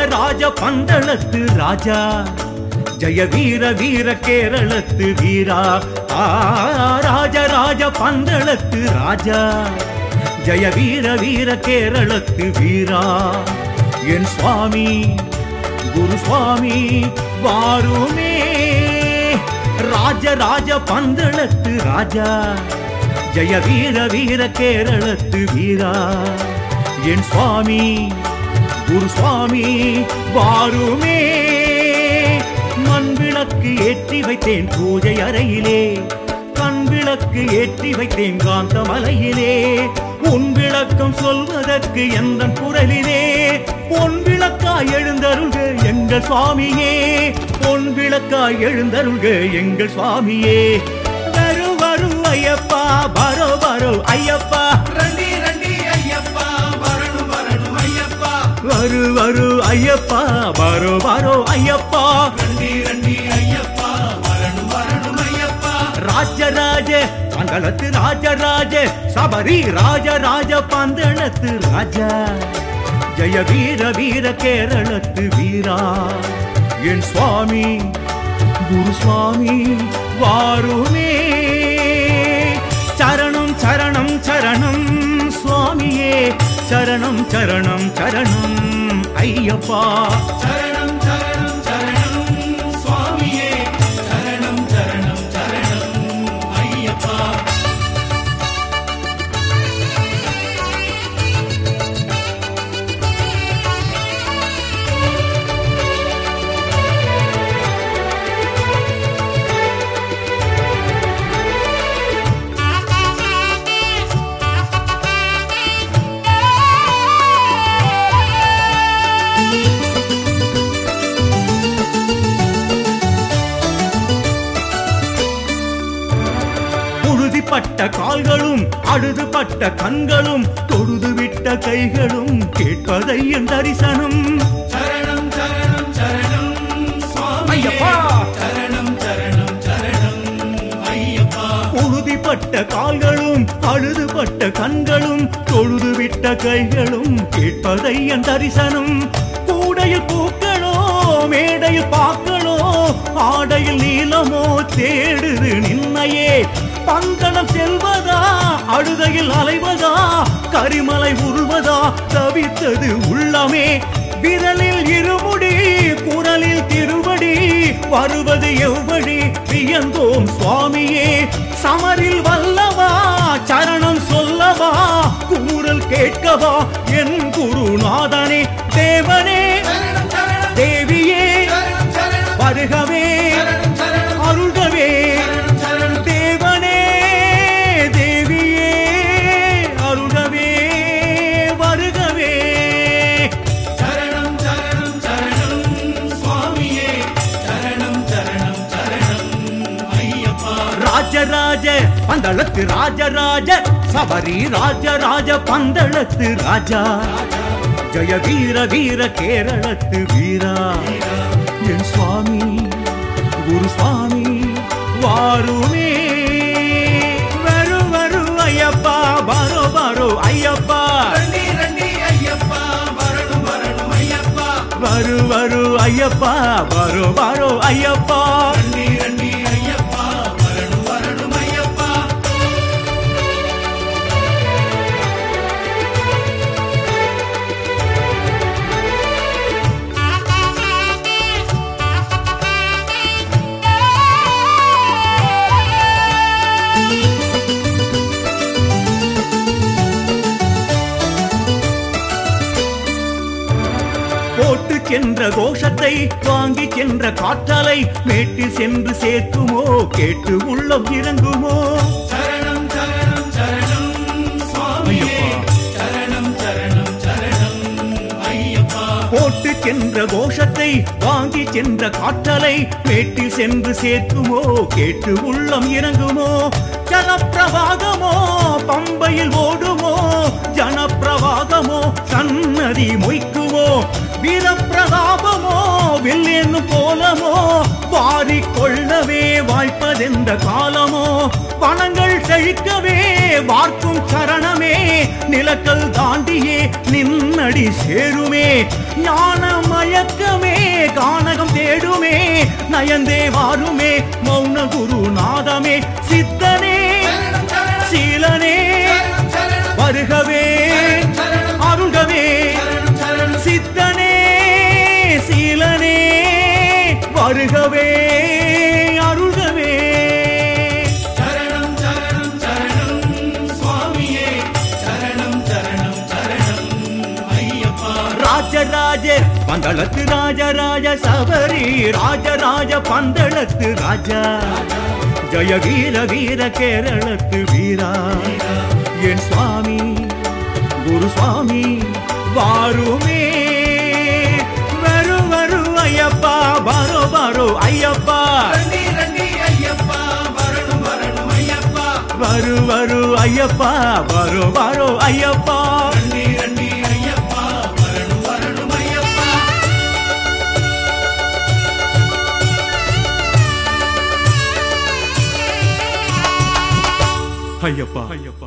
ராஜ பந்தளத்து ராஜா ஜெய வீர வீர கேரளத்து வீரா ஆ ராஜ ராஜ பந்தளத்து ராஜா ஜெய வீர வீர கேரளத்து வீரா என் சுவாமி குரு சுவாமி வாருமே ராஜ ராஜ பந்தளத்து ராஜா ஜெய வீர வீர கேரளத்து வீரா என் சுவாமி குரு சுவாமி வாருமே மண் விளக்கு ஏற்றி வைத்தேன் பூஜை அறையிலே கண் விளக்கு ஏற்றி வைத்தேன் காந்த மலையிலே உன் விளக்கம் சொல்வதற்கு எந்த குரலிலே பொன் விளக்காய் எழுந்தருள்க எங்கள் சுவாமியே பொன் விளக்காய் எழுந்தருள்க எங்கள் சுவாமியே வரு வரு ஐயப்பா பரோ பரோ ஐயப்பா రండి రండి అయ్యప్ప వరణు వరణు అయ్యప్ప வரு வரு ஐயப்பா பரோ பரோ ஐயப்பா రండి రండి అయ్యప్ప వరణు వరణు అయ్యప్ప ராஜராஜ பந்தளத்து ராஜராஜ சபரி ராஜராஜ பந்தளத்து ராஜா ஜெய வீர வீர கேரளத்து வீரா என் சுவாமி குரு சுவாமி வாருமே சரணம் சரணம் சரணம் சுவாமியே சரணம் சரணம் சரணம் ஐயப்பா చరణం చరణం చరణం స్వామియే చరణం చరణం చరణం అయ్యప్ప புழுதிப்பட்ட கால்களும் அழுதுபட்ட கண்களும் தொழுது விட்ட கைகளும் கேட்பதை என் தரிசனம் చరణం చరణం చరణం స్వామియే ஐயப்பா! చరణం చరణం చరణం అయ్యప్ప உறுதிப்பட்ட கால்களும் அழுதுபட்ட கண்களும் தொழுது விட்ட கைகளும் கேட்பதை என் தரிசனம் கூடையில் பூக்களோ மேடையில் பாக்களோ ஆடையில் நீளமோ தேடுது நின்னையே பந்தளம் செல்வதா அழுதையில் அலைவதா கரிமலை உருவதா தவித்தது உள்ளமே விரலில் இருமுடி குரலில் திருவடி வருவது எவ்வடி வியந்தோம் சுவாமியே சமரில் வல்லவா சரணம் சொல்லவா கூறல் கேட்கவா என் குருநாதனே தேவனே చరణం చరణం தேவியே చరణం చరణం வருகவே చరణం చరణం அருள்கவே చరణం చరణం தேவனே தேவியே அருள்கவே வருகவே చరణం చరణం చరణం స్వామియే చరణం చరణం చరణం అయ్యప్ప ராஜராஜ பந்தளத்து ராஜராஜ சபரி ராஜராஜ பந்தளத்து ராஜா ஜெய வீர வீர கேரளத்து வீரா என் சுவாமி குரு சுவாமி வாருமே வரு வரு ஐயப்பா பாரோ பாரோ ஐயப்பா రండి రండి అయ్యప్ప వరణు వరణు అయ్యప్ప வரு வரு ஐயப்பா பாரோ பாரோ ஐயப்பா రండి రండి అయ్యప్ప వరణు వరణు అయ్యప్ప போட்டு சென்ற கோஷத்தை வாங்கி சென்ற காற்றலை மேட்டில் சென்று சேர்க்குமோ கேட்டு உள்ளம் இறங்குமோ చరణం చరణం చరణం స్వామియే అయ్యప్ప. చరణం చరణం చరణం అయ్యప్ప போட்டு சென்ற கோஷத்தை வாங்கி சென்ற காற்றலை மேட்டில் சென்று சேர்க்குமோ கேட்டு உள்ளம் இறங்குமோ ஜலப்பிரவாகமோ பம்பையில் ஓடுமோ ஜனப்பிரவாகமோ சன்னதி மொய்க்குமோ வீரப்பிரதாபமோ வில்லேன்னு போலமோ வாரிக் கொள்ளவே வாய்ப்பதெந்த காலமோ வனங்கள் தெழிக்கவே வார்க்கும் சரணமே நிலக்கல் தாண்டியே நின்னடி சேருமே ஞான மயக்கமே கானகம் தேடுமே நயந்தே வாருமே மௌன குருநாதமே சித்தனே சீலனே வருகவே அருள்கவே சித்தனே சீலனே வருகவே அருள்கவே சரணம் சரணம் சரணம் சுவாமியே சரணம் சரணம் சரணம் ஐயப்பா ராஜராஜ பந்தளத்து ராஜராஜ சபரி ராஜராஜ பந்தளத்து ராஜா ஜய வீர வீர கேரளத்து வீரா என் சுவாமி குரு சுவாமி வாருமே வரு வரு ஐயப்பா பாரோ பாரோ ஐயப்பா ரண்டி ரண்டி ஐயப்பா வரணும் வரணும் ஐயப்பா வரு வரு ஐயப்பா பாரோ பாரோ ஐயப்பா ரண்டி ரண்டி ஐயப்பா வரணும் வரணும் ஐயப்பா ஐயப்பா ஐயப்பா